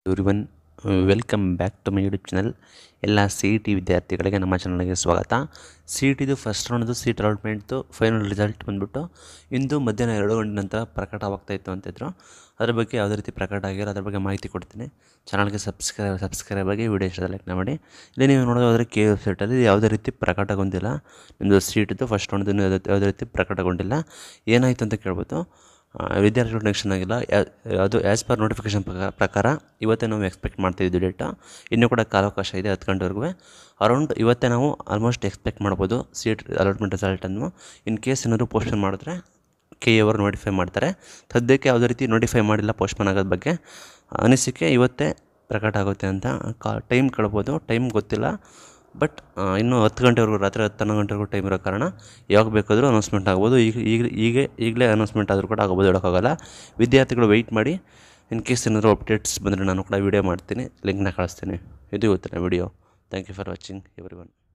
everyone welcome back to my YouTube channel ಎಲ್ಲ C E T ವಿದ್ಯಾರ್ಥಿಗಳಿಗೆ ನಮ್ಮ ಚಾನಲ್ಗೆ ಸ್ವಾಗತ ಸಿ ಇ ಟಿದು ಫಸ್ಟ್ ರೌಂಡ್ದು ಸೀಟ್ ಅಲಾಟ್ಮೆಂಟ್ದು ಫೈನಲ್ ರಿಸಲ್ಟ್ ಬಂದುಬಿಟ್ಟು ಇಂದು ಮಧ್ಯಾಹ್ನ ಎರಡು ಗಂಟೆ ನಂತರ ಪ್ರಕಟವಾಗ್ತಾ ಇತ್ತು ಅಂತಿದ್ರು ಅದ್ರ ಬಗ್ಗೆ ಯಾವುದೇ ರೀತಿ ಪ್ರಕಟ ಆಗಿರೋ ಅದ್ರ ಬಗ್ಗೆ ಮಾಹಿತಿ ಕೊಡ್ತೀನಿ ಚಾನಲ್ಗೆ ಸಬ್ಸ್ಕ್ರೈಬ್ ಸಬ್ಸ್ಕ್ರೈಬ್ ಆಗಿ ವಿಡಿಯೋ ಇಷ್ಟ ಲೈಕ್ ಮಾಡಿ ಇಲ್ಲಿ ನೀವು ನೋಡೋದಾದ್ರೆ ಕೆ ವೆಬ್ಸೈಟಲ್ಲಿ ಯಾವುದೇ ರೀತಿ ಪ್ರಕಟಗೊಂಡಿಲ್ಲ ನಿಮ್ಮದು ಸೀಟಿದ್ದು ಫಸ್ಟ್ ರೌಂಡ್ದು ಯಾವುದೇ ರೀತಿ ಪ್ರಕಟಗೊಂಡಿಲ್ಲ ಏನಾಯಿತು ಅಂತ ಕೇಳ್ಬೋದು ಆ, ವಿದ್ಯಾರ್ಥಿಗಳು ಟೆನ್ಷನ್ ಆಗಿಲ್ಲ ಯಾ- ಅದು ಆ್ಯಸ್ ಪರ್ ನೋಟಿಫಿಕೇಷನ್ ಪ್ರಕಾರ ಇವತ್ತೇ ನಾವು ಎಕ್ಸ್ಪೆಕ್ಟ್ ಮಾಡ್ತಿದ್ವಿ ಡೇಟಾ ಇನ್ನೂ ಕೂಡ ಕಾಲಾವಕಾಶ ಇದೆ ಹತ್ತು ಗಂಟೆವರೆಗೂ ಅರೌಂಡ್ ಇವತ್ತೇ ನಾವು ಆಲ್ಮೋಸ್ಟ್ ಎಕ್ಸ್ಪೆಕ್ಟ್ ಮಾಡ್ಬೋದು ಸೀಟ್ ಅಲಾಟ್ಮೆಂಟ್ ರಿಸಲ್ಟನ್ನು ಇನ್ ಕೇಸ್ ಏನಾದರೂ ಪೋಸ್ಟ್ಪೋನ್ ಮಾಡಿದ್ರೆ ಕೆ ಅವರು ನೋಟಿಫೈ ಮಾಡ್ತಾರೆ ಸದ್ಯಕ್ಕೆ ಯಾವುದೇ ರೀತಿ ನೋಟಿಫೈ ಮಾಡಿಲ್ಲ ಪೋಸ್ಟ್ಪೋನ್ ಆಗೋದ್ರ ಬಗ್ಗೆ ಅನಿಸಿಕೆ ಇವತ್ತೇ ಪ್ರಕಟ ಆಗುತ್ತೆ ಅಂತ ಕಾ ಟೈಮ್ ಕೇಳ್ಬೋದು ಟೈಮ್ ಗೊತ್ತಿಲ್ಲ ಬಟ್ ಇನ್ನೂ ಹತ್ತು ಗಂಟೆವರೆಗೂ ರಾತ್ರಿ ಹತ್ತು ಹನ್ನೊಂದು ಗಂಟೆವರೆಗೂ ಟೈಮ್ ಇರೋ ಕಾರಣ ಯಾವಾಗ ಬೇಕಾದರೂ ಅನೌನ್ಸ್ಮೆಂಟ್ ಆಗ್ಬೋದು ಈಗ ಈಗ ಈಗ ಈಗಲೇ ಅನೌನ್ಸ್ಮೆಂಟ್ ಆದರೂ ಕೂಡ ಆಗ್ಬೋದು ಹೇಳೋಕ್ಕಾಗಲ್ಲ ವಿದ್ಯಾರ್ಥಿಗಳು ವೆಯ್ಟ್ ಮಾಡಿ ಇನ್ ಕೇಸ್ ಏನಾದರೂ ಅಪ್ಡೇಟ್ಸ್ ಬಂದರೆ ನಾನು ಕೂಡ ವೀಡಿಯೋ ಮಾಡ್ತೀನಿ ಲಿಂಕ್ನ ಕಳಿಸ್ತೀನಿ ಇದು ಇವತ್ತಿನ video thank you for watching every one